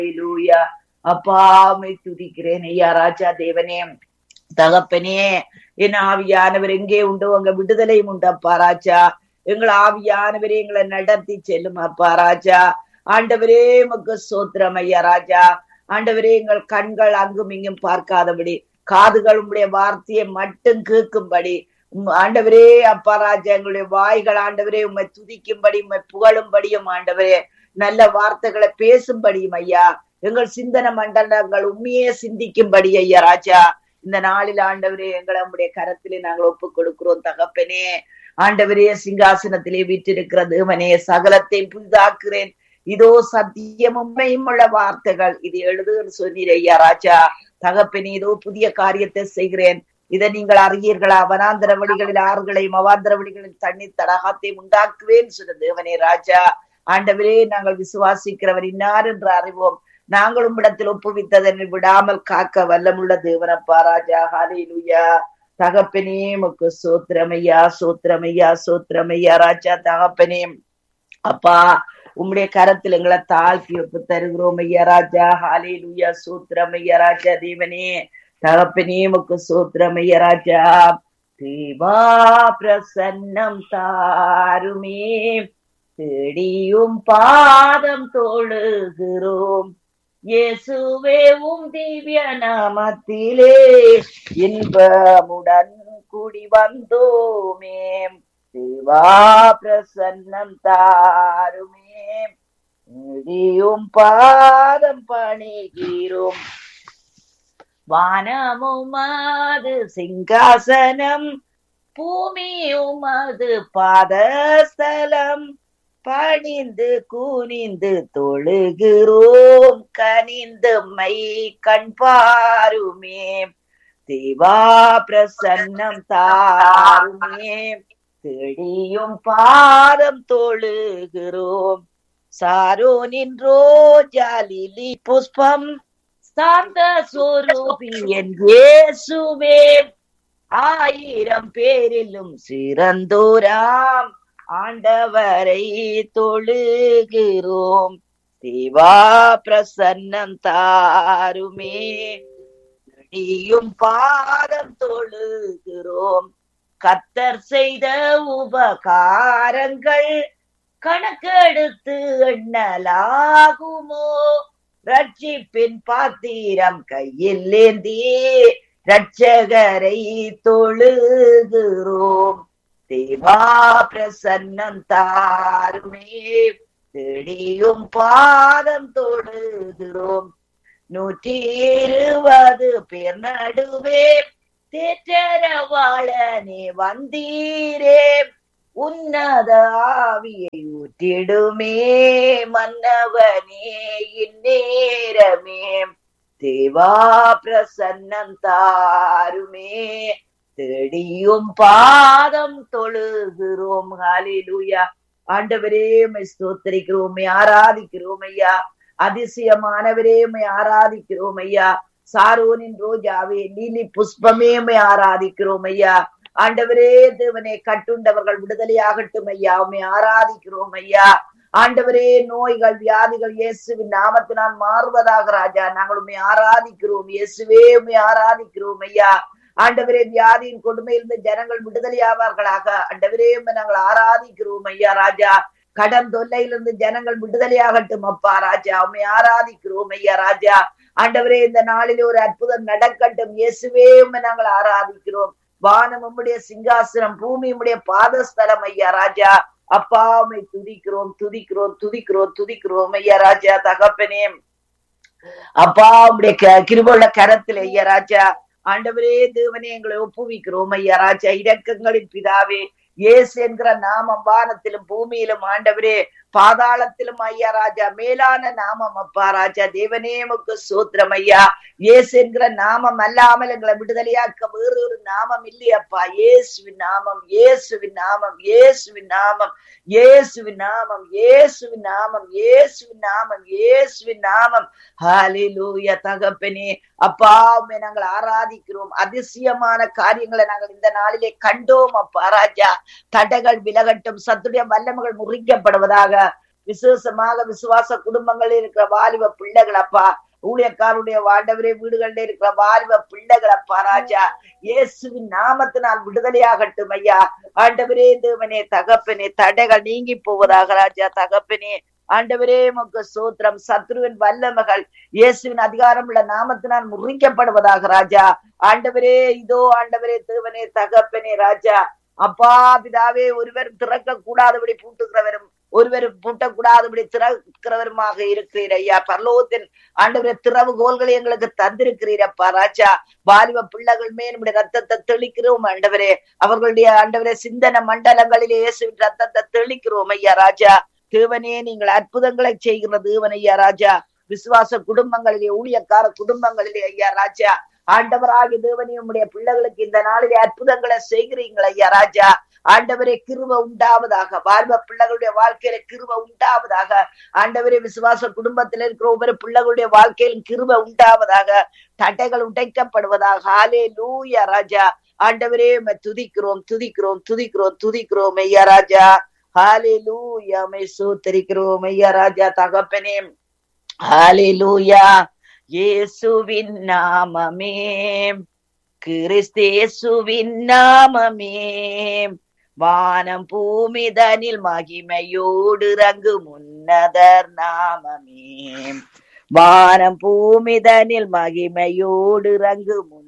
ஹalleluya அப்பா உம்மை துதிக்கிறேன் ஐயா ராஜா தேவனே தகப்பனே என் ஆவியானவர் எங்கே உண்டோ அங்க விடுதலையும் உண்டு அப்பா ராஜா எங்கள் ஆவியானவரே எங்களை நடத்தி செல்லும் அப்பா ராஜா ஆண்டவரே மக்கு சோத்திரம் ஐயா ராஜா ஆண்டவரே எங்கள் கண்கள் அங்கும் இங்கும் பார்க்காதபடி காதுகள் உங்களுடைய வார்த்தையை மட்டும் கேட்கும்படி உம் ஆண்டவரே அப்பா ராஜா எங்களுடைய வாய்கள் ஆண்டவரே உம்மை துதிக்கும்படி உம்மை புகழும்படியும் ஆண்டவரே நல்ல வார்த்தைகளை பேசும்படியும் ஐயா எங்கள் சிந்தன மண்டலங்கள் உண்மையே சிந்திக்கும்படி ஐயா ராஜா இந்த நாளில் ஆண்டவரே எங்களை உம்முடைய கரத்திலே நாங்கள் ஒப்பு கொடுக்கிறோம் தகப்பனே ஆண்டவரே சிங்காசனத்திலே வீற்றிருக்கிற தேவனே சகலத்தையும் புதிதாக்குறேன் இதோ சத்தியம் உண்மையும் உள்ள வார்த்தைகள் இது எழுதுன்னு சொன்னீர் ஐயா ராஜா தகப்பனே இதோ புதிய காரியத்தை செய்கிறேன் இதை நீங்கள் அறியீர்களா வனாந்திர வழிகளில் ஆறுகளையும் அவாந்திர வழிகளில் தண்ணீர் தடாகத்தையும் உண்டாக்குவேன் சொன்ன தேவனே ராஜா ஆண்டவரே நாங்கள் விசுவாசிக்கிறவர் இன்னார் என்று அறிவோம் நாங்கள் உம்மிடத்தில் ஒப்புவித்ததனை விடாமல் காக்க வல்லமுள்ள தேவனப்பா ராஜா ஹalleluya தகப்பனே முக்கு சோத்திரமையா சோத்திரமையா சோத்திரமையா ராஜா தகப்பனே அப்பா உம்முடைய கரத்தில் எங்களை தாழ்த்தி ஒப்பு தருகிறோம் ஐயா ராஜா ஹalleluya சோத்திரமையா ராஜா தேவனே தகப்பனே முக்கு சோத்திரமையா ராஜா தேவா பிரசன்னம் தாருமே தேடியும் பாதம் தோழுகிறோம் இயேசுவே உம் திவ்ய நாமத்திலே இன்பமுடன் கூடி வந்தோமே தேவா பிரசன்னம் தாருமே தேடியும் பாதம் பணிகிறோம் வானமும் அது சிங்காசனம் பூமியும் அது பாதஸ்தலம் பணிந்து கூனிந்து தொழுகிறோம் கனிந்து மை கண் பாருமே தேவா பிரசன்னம் தாருமே தேடியும் பாதம் தொழுகிறோம் சாரோனின் ரோஜாலிலி புஷ்பம் சாந்த சொரூபி என் இயேசுவே ஆயிரம் பேரிலும் சிறந்தோராம் ஆண்டவரை தொழுகிறோம் தேவா பிரசன்னம் தாருமே அடியும் பாதம் தொழுகிறோம் கத்தர் செய்த உபகாரங்கள் கணக்கெடுத்து எண்ணலாகுமோ ரட்சிப்பின் பாத்திரம் கையில் ஏந்தி ரட்சகரை தொழுகிறோம் தேவா பிரசன்னம் தாருமே தேடியும் பாதம் தொழுகிறோம் நூற்றி இருபது பேர் நடுவே தேற்றரவாளனே வந்தீரே உன்னத ஆவியை ஊற்றிடுமே மன்னவனே இந்நேரமே தேவா பிரசன்னம் தாருமே தேடியும் பாதம் தொழுகிறோம் ஹalleluya ஆண்டவரே மை ஸ்தோத்திரிக்கிறோம் ஆராதிக்கிறோம் ஐயா அதிசயமானவரே மை ஆராதிக்கிறோம் ஐயா சாரோனின் ரோஜாவே நீலி புஷ்பமே மை ஆராதிக்கிறோம் ஐயா ஆண்டவரே தேவனே கட்டுண்டவர்கள் விடுதலையாகட்டும் ஐயா உண்மை ஆராதிக்கிறோம் ஐயா ஆண்டவரே நோய்கள் வியாதிகள் இயேசுவின் நாமத்தினால் மாறுவதாக ராஜா நாங்கள் உண்மை ஆராதிக்கிறோம் இயேசுவே உண்மை ஆராதிக்கிறோம் ஐயா ஆண்டவரே வியாதியின் கொடுமையிலிருந்து ஜனங்கள் விடுதலையாவார்களாக ஆண்டவரே உம்மை நாங்கள் ஆராதிக்கிறோம் ஐயா ராஜா கடன் தொல்லையிலிருந்து ஜனங்கள் விடுதலையாகட்டும் அப்பா ராஜா உண்மை ஆராதிக்கிறோம் ஐயா ராஜா ஆண்டவரே இந்த நாளில் ஒரு அற்புதம் நடக்கட்டும் இயேசுவே உம்மை நாங்கள் ஆராதிக்கிறோம் வானம் உம்முடைய சிங்காசனம் பூமி உம்முடைய பாதஸ்தலம் ஐயா ராஜா அப்பா உம்மை துதிக்கிறோம் துதிக்கிறோம் துதிக்கிறோம் துதிக்கிறோம் ஐயா ராஜா தகப்பனே அப்பா உம்முடைய க- கிருபையுள்ள கரத்தில் ஐயா ராஜா ஆண்டவரே தேவனே எங்களை ஒப்புவிக்கிறோம் ஐயா ராஜா இரக்கங்களின் பிதாவே இயேசு என்கிற நாமம் வானத்திலும் பூமியிலும் ஆண்டவரே பாதாளத்திலும் ஐயா ராஜா மேலான நாமம் அப்பா ராஜா தேவனே உமக்கு சோத்திரம் ஐயா இயேசு என்கிற நாமம் அல்லாமல் எங்களை விடுதலையாக்க வேறொரு நாமம் இல்லையப்பா இயேசுவின் நாமம் இயேசுவின் நாமம் இயேசுவின் நாமம் இயேசுவின் நாமம் இயேசுவின் நாமம் இயேசுவின் நாமம் இயேசுவின் நாமம் ஹalleluya தகப்பனே அப்பா உம்மை நாங்கள் ஆராதிக்கிறோம் அதிசயமான காரியங்களை நாங்கள் இந்த நாளிலே கண்டோம் அப்பா ராஜா தடைகள் விலகட்டும் சத்துடைய வல்லமைகள் முறிக்கப்படுவதாக விசேஷமாக விசுவாச குடும்பங்களில் இருக்கிற வாலிப பிள்ளைகள் அப்பா ஊழியக்காருடைய ஆண்டவரே வீடுகளில் இருக்கிற வாலிப பிள்ளைகள் அப்பா ராஜா இயேசுவின் நாமத்தினால் விடுதலையாகட்டும் ஐயா ஆண்டவரே தேவனே தகப்பனே தடைகள் நீங்கி போவதாக ராஜா தகப்பனே ஆண்டவரே உமக்கு சோத்திரம் சத்ருவின் வல்லமகள் இயேசுவின் அதிகாரம் உள்ள நாமத்தினால் முறிக்கப்படுவதாக ராஜா ஆண்டவரே இதோ ஆண்டவரே தேவனே தகப்பனே ராஜா அப்பா பிதாவே ஒருவர் திறக்க கூடாதபடி பூட்டுகிறவரும் ஒருவர் பூட்டக்கூடாதபடி திறக்கிறவருமாக இருக்கிறீர் ஐயா பரலோகத்தின் ஆண்டவரே திறவு கோல்களை எங்களுக்கு தந்திருக்கிறீரப்பா ராஜா வாலிப பிள்ளைகள் மேல் நம்முடைய ரத்தத்தை தெளிக்கிறோம் ஆண்டவரே அவர்களுடைய ஆண்டவரே சிந்தன மண்டலங்களிலே இயேசுவின் ரத்தத்தை தெளிக்கிறோம் ஐயா ராஜா தேவனே நீங்கள் அற்புதங்களை செய்கிற தேவன் ஐயா ராஜா விசுவாச குடும்பங்களிலே ஊழியக்கார குடும்பங்களிலே ஐயா ராஜா ஆண்டவராகி தேவனே உம்முடைய பிள்ளைகளுக்கு இந்த நாளிலே அற்புதங்களை செய்கிறீங்கள் ஐயா ராஜா ஆண்டவரே கிருப உண்டாவதாக வாழ்வ பிள்ளைகளுடைய வாழ்க்கையில கிருப உண்டாவதாக ஆண்டவரே விசுவாச குடும்பத்தில் இருக்கிற ஒவ்வொரு பிள்ளைகளுடைய வாழ்க்கையிலும் கிருப உண்டாவதாக தட்டைகள் உடைக்கப்படுவதாக ஆலே லூயா ராஜா ஆண்டவரே உம்மை துதிக்கிறோம் துதிக்கிறோம் துதிக்கிறோம் துதிக்கிறோம் ஐயா ராஜா ஹாலே லூயா மை சூத்தரிக்கிறோம் ஐயா ராஜா தகப்பனே ஹாலே லூயா இயேசுவின் நாமமே கிறிஸ்தேசுவின் நாமமே வானம் பூமிதனில் மகிமையோடு ரங்கு முன்னதர் நாமமே வானம் பூமிதனில் மகிமையோடு ரங்கு